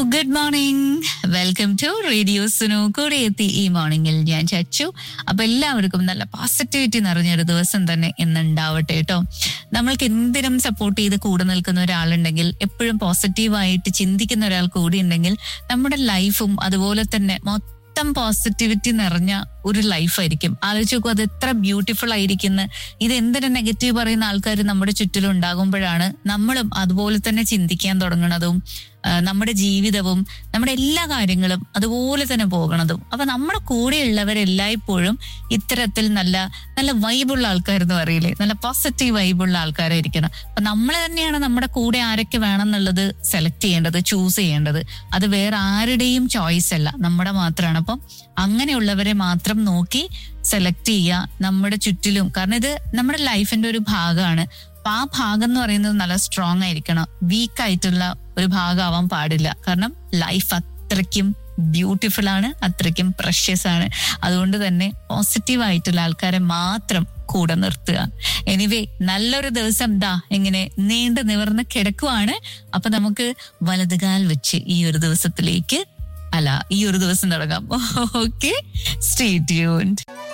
good morning welcome to radio സുനു കൂടെ എത്തി ഈ മോർണിംഗിൽ ഞാൻ ചച്ചു അപ്പൊ എല്ലാവർക്കും നല്ല പോസിറ്റിവിറ്റി നിറഞ്ഞൊരു ദിവസം തന്നെ ഇന്ന് ഉണ്ടാവട്ടെ കേട്ടോ നമ്മൾക്ക് എന്തിനും സപ്പോർട്ട് ചെയ്ത് കൂടെ നിൽക്കുന്ന ഒരാളുണ്ടെങ്കിൽ എപ്പോഴും പോസിറ്റീവായിട്ട് ചിന്തിക്കുന്ന ഒരാൾ കൂടി ഉണ്ടെങ്കിൽ നമ്മുടെ ലൈഫും അതുപോലെ തന്നെ മൊത്തം പോസിറ്റിവിറ്റി നിറഞ്ഞ ഒരു ലൈഫായിരിക്കും ആലോചിച്ച് നോക്കൂ അത് എത്ര ബ്യൂട്ടിഫുൾ ആയിരിക്കുന്നു ഇത് എന്തിനു നെഗറ്റീവ് പറയുന്ന ആൾക്കാർ നമ്മുടെ ചുറ്റിലും ഉണ്ടാകുമ്പോഴാണ് നമ്മളും അതുപോലെ തന്നെ ചിന്തിക്കാൻ തുടങ്ങണതും ആ, നമ്മുടെ ജീവിതവും നമ്മുടെ എല്ലാ കാര്യങ്ങളും അതുപോലെ തന്നെ പോകണതും അപ്പൊ നമ്മുടെ കൂടെയുള്ളവരെല്ലായ്പ്പോഴും ഇത്തരത്തിൽ നല്ല നല്ല വൈബുള്ള ആൾക്കാരെന്ന് പറയില്ലേ നല്ല പോസിറ്റീവ് വൈബുള്ള ആൾക്കാരായിരിക്കണം അപ്പൊ നമ്മൾ തന്നെയാണ് നമ്മുടെ കൂടെ ആരൊക്കെ വേണം എന്നുള്ളത് സെലക്ട് ചെയ്യേണ്ടത് ചൂസ് ചെയ്യേണ്ടത് അത് വേറെ ആരുടെയും ചോയ്സ് അല്ല നമ്മുടെ മാത്രമാണ് അപ്പം അങ്ങനെയുള്ളവരെ മാത്രം നോക്കി സെലക്ട് ചെയ്യുക നമ്മുടെ ചുറ്റിലും കാരണം ഇത് നമ്മുടെ ലൈഫിന്റെ ഒരു ഭാഗമാണ് അപ്പൊ ആ ഭാഗം എന്ന് പറയുന്നത് നല്ല സ്ട്രോങ് ആയിരിക്കണം വീക്ക് ആയിട്ടുള്ള ഒരു ഭാഗമാവാൻ പാടില്ല കാരണം ലൈഫ് അത്രയ്ക്കും ബ്യൂട്ടിഫുൾ ആണ് അത്രയ്ക്കും പ്രഷ്യസ് ആണ് അതുകൊണ്ട് തന്നെ പോസിറ്റീവ് ആയിട്ടുള്ള ആൾക്കാരെ മാത്രം കൂടെ നിർത്തുക എനിവേ നല്ലൊരു ദിവസം ദാ ഇങ്ങനെ നീണ്ടു നിവർന്ന് കിടക്കുവാണ് അപ്പൊ നമുക്ക് വലതുകാൽ വെച്ച് ഈ ഒരു ദിവസത്തിലേക്ക് അല്ല ഈ ഒരു ദിവസം തുടങ്ങാം ഓക്കെ സ്റ്റേ ട്യൂൺഡ്